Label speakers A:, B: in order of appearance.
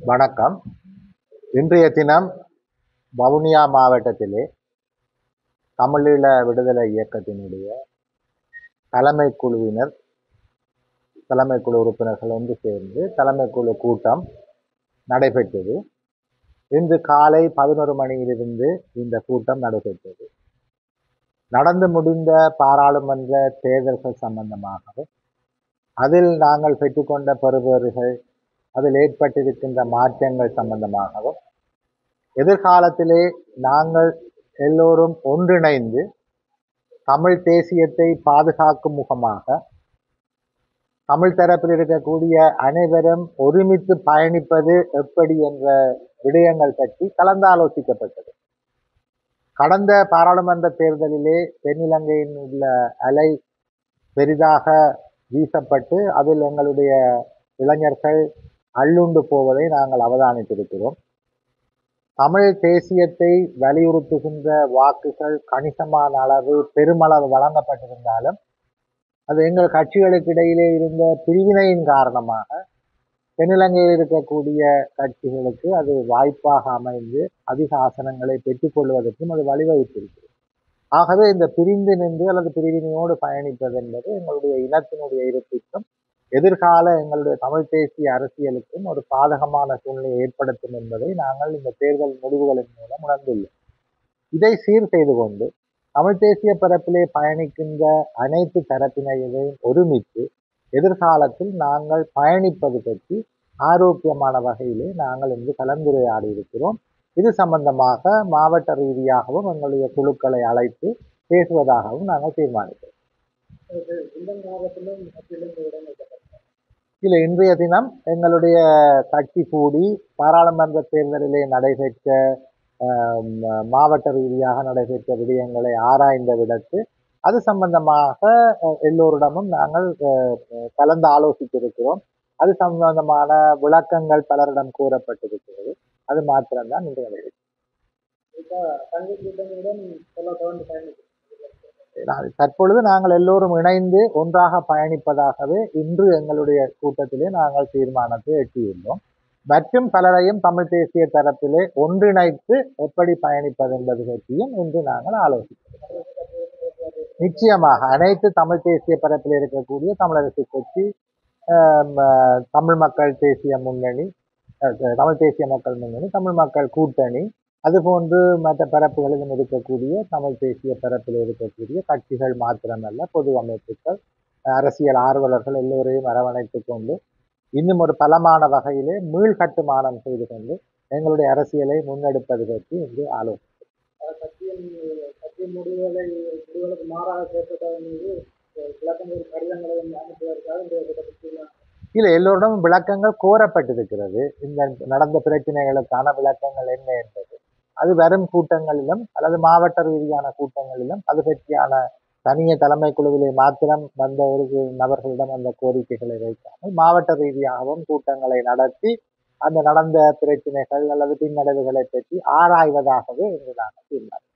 A: வணக்கம் இன்றைய தினம் வவுனியா மாவட்டத்திலே தமிழீழ விடுதலை இயக்கத்தினுடைய தலைமை குழுவினர் தலைமை குழு உறுப்பினர்கள் ஒன்று சேர்ந்து தலைமை குழு கூட்டம் நடைபெற்றது இன்று காலை பதினொரு மணியிலிருந்து இந்த கூட்டம் நடைபெற்றது நடந்து முடிந்த பாராளுமன்ற தேர்தல்கள் சம்பந்தமாகவும் அதில் நாங்கள் பெற்றுக்கொண்ட பெறுபேறுகள் அதில் ஏற்பட்டிருக்கின்ற மாற்றங்கள் சம்பந்தமாகவும் எதிர்காலத்திலே நாங்கள் எல்லோரும் ஒன்றிணைந்து தமிழ் தேசியத்தை பாதுகாக்கும் முகமாக தமிழ் தரப்பில் இருக்கக்கூடிய அனைவரும் ஒருமித்து பயணிப்பது எப்படி என்ற விடயங்கள் பற்றி கலந்தாலோசிக்கப்பட்டது கடந்த பாராளுமன்ற தேர்தலிலே தென்னிலங்கையின் உள்ள அலை பெரிதாக வீசப்பட்டு அதில் எங்களுடைய இளைஞர்கள் அள்ளுண்டு போவதை நாங்கள் அவதானித்திருக்கிறோம் தமிழ் தேசியத்தை வலியுறுத்துகின்ற வாக்குகள் கணிசமான அளவு பெருமளவு வழங்கப்பட்டிருந்தாலும் அது எங்கள் கட்சிகளுக்கு இடையிலே இருந்த பிரிவினையின் காரணமாக தென்னிலங்கையில் இருக்கக்கூடிய கட்சிகளுக்கு அது வாய்ப்பாக அமைந்து அதிக ஆசனங்களை பெற்றுக்கொள்வதற்கும் அது வழிவகுத்திருக்கிறது ஆகவே இந்த பிரிந்து நின்று அல்லது பிரிவினையோடு பயணிப்பது என்பது எங்களுடைய இனத்தினுடைய இருப்பிற்கும் எதிர்கால எங்களுடைய தமிழ் தேசிய அரசியலுக்கும் ஒரு பாதகமான சூழ்நிலையை ஏற்படுத்தும் என்பதை நாங்கள் இந்த தேர்தல் முடிவுகளின் மூலம் உணர்ந்துள்ளோம் இதை சீர் செய்து கொண்டு தமிழ் தேசிய பரப்பிலே பயணிக்கின்ற அனைத்து தரப்பினரையும் ஒருமித்து எதிர்காலத்தில் நாங்கள் பயணிப்பது பற்றி ஆரோக்கியமான வகையிலே நாங்கள் இன்று கலந்துரையாடி இருக்கிறோம் இது சம்பந்தமாக மாவட்ட ரீதியாகவும் எங்களுடைய குழுக்களை அழைத்து பேசுவதாகவும் நாங்கள் தீர்மானிக்கிறோம் இல்லை இன்றைய தினம் எங்களுடைய கட்சி கூடி பாராளுமன்ற தேர்தலிலே நடைபெற்ற மாவட்ட ரீதியாக நடைபெற்ற விடயங்களை ஆராய்ந்த விடத்து அது சம்பந்தமாக எல்லோரிடமும் நாங்கள் கலந்து ஆலோசித்திருக்கிறோம் அது சம்பந்தமான விளக்கங்கள் பலரிடம் கூறப்பட்டிருக்கிறது அது மாத்திரம்தான் இன்றைய நிகழ்ச்சி தற்பொழுது நாங்கள் எல்லோரும் இணைந்து ஒன்றாக பயணிப்பதாகவே இன்று எங்களுடைய கூட்டத்திலே நாங்கள் தீர்மானத்தை எட்டியுள்ளோம் மற்றும் பலரையும் தமிழ் தேசிய தரப்பிலே ஒன்றிணைத்து எப்படி பயணிப்பது என்பது பற்றியும் இன்று நாங்கள் ஆலோசிக்கிறோம் நிச்சயமாக அனைத்து தமிழ் தேசிய பரப்பில் இருக்கக்கூடிய தமிழரசு கட்சி தமிழ் மக்கள் தேசிய முன்னணி தமிழ் தேசிய மக்கள் முன்னணி தமிழ் மக்கள் கூட்டணி அதுபோன்று மற்ற பரப்புகளிலும் இருக்கக்கூடிய தமிழ் தேசிய பரப்பில் இருக்கக்கூடிய கட்சிகள் மாத்திரமல்ல பொது அமைப்புகள் அரசியல் ஆர்வலர்கள் எல்லோரையும் அரவணைத்து கொண்டு இன்னும் ஒரு பலமான வகையிலே மீள் கட்டுமானம் செய்து கொண்டு எங்களுடைய அரசியலை முன்னெடுப்பது பற்றி இன்று ஆலோசித்தோம்
B: கட்சியின் கட்சியின் முடிவுகளை முடிவுகளுக்கு மாறாக பேசுவதாக மீது விளக்கங்கள் கடிதங்களை அனுப்புவதற்காக இந்த
A: இல்லை எல்லோரிடமும் விளக்கங்கள் கோரப்பட்டிருக்கிறது இந்த நடந்த பிரச்சனைகளுக்கான விளக்கங்கள் என்ன என்பது அது வரும் கூட்டங்களிலும் அல்லது மாவட்ட ரீதியான கூட்டங்களிலும் அது பற்றியான தனிய தலைமை குழுவிலே மாத்திரம் வந்த ஒரு நபர்களிடம் அந்த கோரிக்கைகளை வைக்காமல் மாவட்ட ரீதியாகவும் கூட்டங்களை நடத்தி அந்த நடந்த பிரச்சனைகள் அல்லது பின்னடைவுகளை பற்றி ஆராய்வதாகவே இன்று நாங்கள் தீர்மானம்